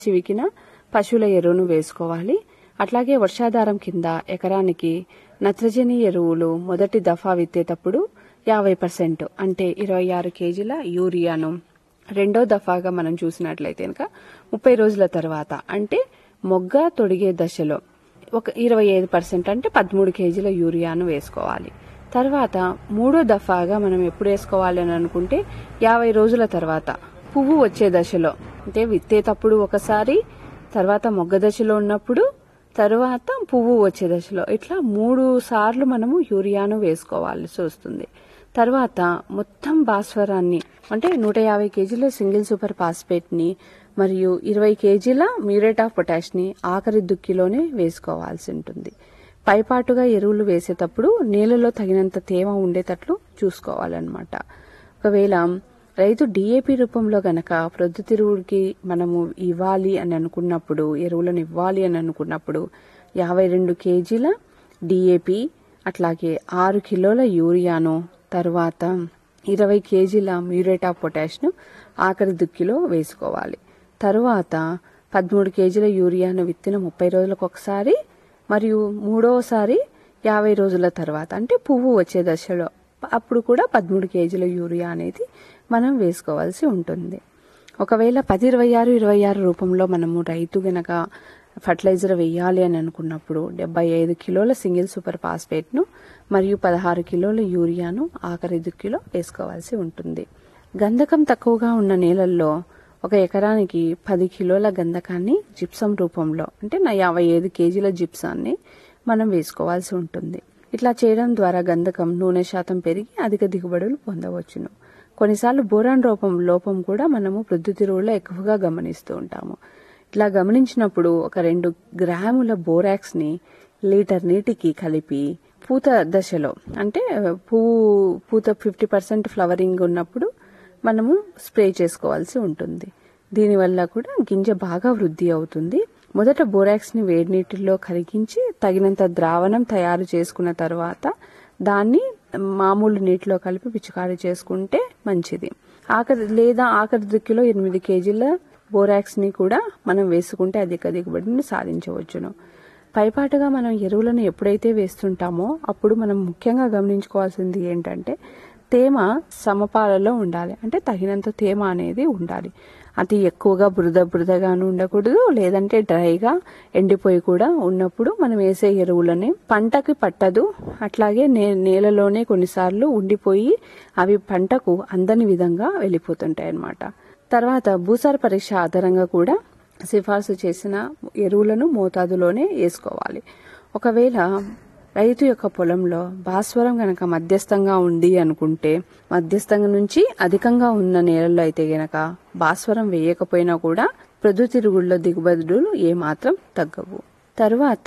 చివికిన పశువుల ఎరువును వేసుకోవాలి అట్లాగే వర్షాధారం కింద ఎకరానికి నత్రజని ఎరువులు మొదటి దఫా విత్తేటప్పుడు యాభై పర్సెంట్ అంటే ఇరవై ఆరు కేజీల యూరియాను రెండో దఫాగా మనం చూసినట్లయితే కనుక ముప్పై రోజుల తర్వాత అంటే మొగ్గ తొడిగే దశలో ఒక ఇరవై ఐదు పర్సెంట్ అంటే పదమూడు కేజీల యూరియాను వేసుకోవాలి తర్వాత మూడో దఫాగా మనం ఎప్పుడు వేసుకోవాలి అని అనుకుంటే యాభై రోజుల తర్వాత పువ్వు వచ్చే దశలో అంటే విత్తేటప్పుడు ఒకసారి తర్వాత మొగ్గ దశలో ఉన్నప్పుడు తర్వాత పువ్వు వచ్చే దశలో ఇట్లా మూడు సార్లు మనము యూరియాను వేసుకోవాల్సి వస్తుంది తర్వాత మొత్తం భాస్వరాన్ని అంటే నూట యాభై కేజీల సింగిల్ సూపర్ ఫాస్ఫేట్ ని మరియు ఇరవై కేజీల మ్యూరేట్ ఆఫ్ పొటాష్ ని ఆఖరి దుక్కిలోనే వేసుకోవాల్సి ఉంటుంది పైపాటుగా ఎరువులు వేసేటప్పుడు నేలలో తగినంత తేమ ఉండేటట్లు చూసుకోవాలన్నమాట ఒకవేళ రైతు డిఏపి రూపంలో గనక ప్రొద్దుతిరుగుడికి మనము ఇవ్వాలి అని అనుకున్నప్పుడు ఎరువులను ఇవ్వాలి అని అనుకున్నప్పుడు యాభై రెండు కేజీల డిఏపి అట్లాగే ఆరు కిలోల యూరియాను తర్వాత ఇరవై కేజీల మ్యూరేట్ ఆఫ్ పొటాష్ను ఆఖరి దుక్కిలో వేసుకోవాలి తరువాత పదమూడు కేజీల యూరియాను విత్తిన ముప్పై రోజులకు ఒకసారి మరియు మూడవసారి యాభై రోజుల తర్వాత అంటే పువ్వు వచ్చే దశలో అప్పుడు కూడా పదమూడు కేజీల యూరియా అనేది మనం వేసుకోవాల్సి ఉంటుంది ఒకవేళ పది ఇరవై ఆరు ఇరవై ఆరు రూపంలో మనము రైతు గనక ఫర్టిలైజర్ వేయాలి అని అనుకున్నప్పుడు డెబ్బై ఐదు కిలోల సింగిల్ సూపర్ ఫాస్ఫేట్ను మరియు పదహారు కిలోల యూరియాను ఆఖరి దుక్కిలో వేసుకోవాల్సి ఉంటుంది గంధకం తక్కువగా ఉన్న నేలల్లో ఒక ఎకరానికి పది కిలోల గంధకాన్ని జిప్సం రూపంలో అంటే నా యాభై ఐదు కేజీల జిప్సాన్ని మనం వేసుకోవాల్సి ఉంటుంది ఇట్లా చేయడం ద్వారా గంధకం నూనె శాతం పెరిగి అధిక దిగుబడులు పొందవచ్చును కొన్నిసార్లు బోరాన్ రూపం లోపం కూడా మనము ప్రొద్దుతిరుగులో ఎక్కువగా గమనిస్తూ ఉంటాము ఇట్లా గమనించినప్పుడు ఒక రెండు గ్రాముల బోరాక్స్ ని లీటర్ నీటికి కలిపి పూత దశలో అంటే పువ్వు పూత ఫిఫ్టీ పర్సెంట్ ఫ్లవరింగ్ ఉన్నప్పుడు మనము స్ప్రే చేసుకోవాల్సి ఉంటుంది దీనివల్ల కూడా గింజ బాగా వృద్ధి అవుతుంది మొదట బోరాక్స్ ని వేడి నీటిలో కరిగించి తగినంత ద్రావణం తయారు చేసుకున్న తర్వాత దాన్ని మామూలు నీటిలో కలిపి పిచికారీ చేసుకుంటే మంచిది ఆఖరి లేదా ఆఖరి దిక్కులో ఎనిమిది కేజీల బోరాక్స్ ని కూడా మనం వేసుకుంటే అధిక దిగుబడిని సాధించవచ్చును పైపాటుగా మనం ఎరువులను ఎప్పుడైతే వేస్తుంటామో అప్పుడు మనం ముఖ్యంగా గమనించుకోవాల్సింది ఏంటంటే తేమ సమపాలలో ఉండాలి అంటే తగినంత తేమ అనేది ఉండాలి అతి ఎక్కువగా బురద బురదగాను ఉండకూడదు లేదంటే డ్రైగా ఎండిపోయి కూడా ఉన్నప్పుడు మనం వేసే ఎరువులని పంటకి పట్టదు అట్లాగే నే నేలలోనే కొన్నిసార్లు ఉండిపోయి అవి పంటకు అందని విధంగా వెళ్ళిపోతుంటాయి అన్నమాట తర్వాత భూసార పరీక్ష ఆధారంగా కూడా సిఫార్సు చేసిన ఎరువులను మోతాదులోనే వేసుకోవాలి ఒకవేళ రైతు యొక్క పొలంలో భాస్వరం గనక మధ్యస్థంగా ఉంది అనుకుంటే మధ్యస్థంగా నుంచి అధికంగా ఉన్న నేలల్లో అయితే గనక భాస్వరం వేయకపోయినా కూడా ప్రొద్దుతిరుగుళ్ళ దిగుబడులు ఏమాత్రం తగ్గవు తర్వాత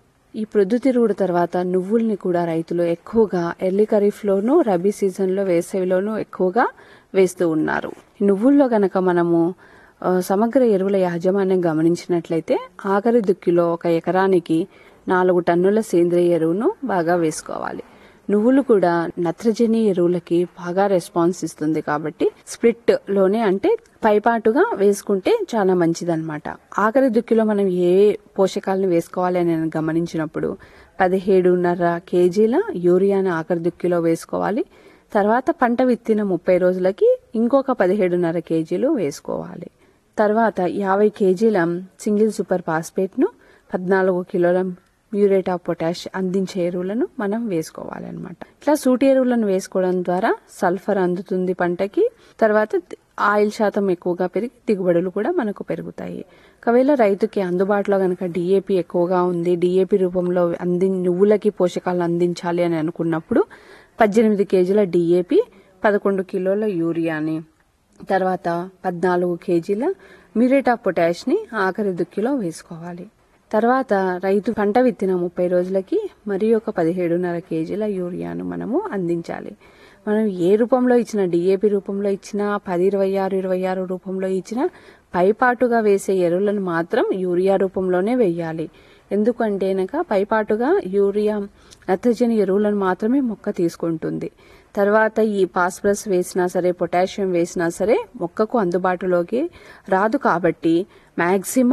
ఈ ప్రొద్దుతిరుగుడు తర్వాత నువ్వుల్ని కూడా రైతులు ఎక్కువగా ఎర్లీ ఖరీఫ్లోను రబీ సీజన్లో వేసవిలోనూ ఎక్కువగా వేస్తూ ఉన్నారు నువ్వుల్లో గనక మనము సమగ్ర ఎరువుల యాజమాన్యం గమనించినట్లయితే ఆఖరి దుక్కిలో ఒక ఎకరానికి నాలుగు టన్నుల సేంద్రియ ఎరువును బాగా వేసుకోవాలి నువ్వులు కూడా నత్రజని ఎరువులకి బాగా రెస్పాన్స్ ఇస్తుంది కాబట్టి స్ప్లిట్ లోనే అంటే పైపాటుగా వేసుకుంటే చాలా మంచిదన్నమాట ఆఖరి దుక్కిలో మనం ఏ పోషకాలను వేసుకోవాలి అని గమనించినప్పుడు పదిహేడున్నర కేజీల యూరియాను ఆఖరి దుక్కిలో వేసుకోవాలి తర్వాత పంట విత్తిన ముప్పై రోజులకి ఇంకొక పదిహేడున్నర కేజీలు వేసుకోవాలి తర్వాత యాభై కేజీల సింగిల్ సూపర్ ఫాస్ఫేట్ ను పద్నాలుగు కిలోల మ్యూరేట్ ఆఫ్ పొటాష్ అందించే ఎరువులను మనం వేసుకోవాలన్నమాట ఇట్లా సూటి ఎరువులను వేసుకోవడం ద్వారా సల్ఫర్ అందుతుంది పంటకి తర్వాత ఆయిల్ శాతం ఎక్కువగా పెరిగి దిగుబడులు కూడా మనకు పెరుగుతాయి ఒకవేళ రైతుకి అందుబాటులో గనక డిఏపి ఎక్కువగా ఉంది డిఏపి రూపంలో అంది నువ్వులకి పోషకాలు అందించాలి అని అనుకున్నప్పుడు పద్దెనిమిది కేజీల డిఏపి పదకొండు కిలోల యూరియాని తర్వాత పద్నాలుగు కేజీల మ్యూరేట్ ఆఫ్ పొటాష్ ని ఆఖరి దుక్కిలో వేసుకోవాలి తర్వాత రైతు పంట విత్తిన ముప్పై రోజులకి మరి ఒక పదిహేడున్నర కేజీల యూరియాను మనము అందించాలి మనం ఏ రూపంలో ఇచ్చిన డిఏపి రూపంలో ఇచ్చిన పది ఇరవై ఆరు ఇరవై ఆరు రూపంలో ఇచ్చిన పైపాటుగా వేసే ఎరువులను మాత్రం యూరియా రూపంలోనే వేయాలి ఎందుకంటే పైపాటుగా యూరియా నత్రజని ఎరువులను మాత్రమే మొక్క తీసుకుంటుంది తర్వాత ఈ ఫాస్ఫరస్ వేసినా సరే పొటాషియం వేసినా సరే మొక్కకు అందుబాటులోకి రాదు కాబట్టి మాక్సిమం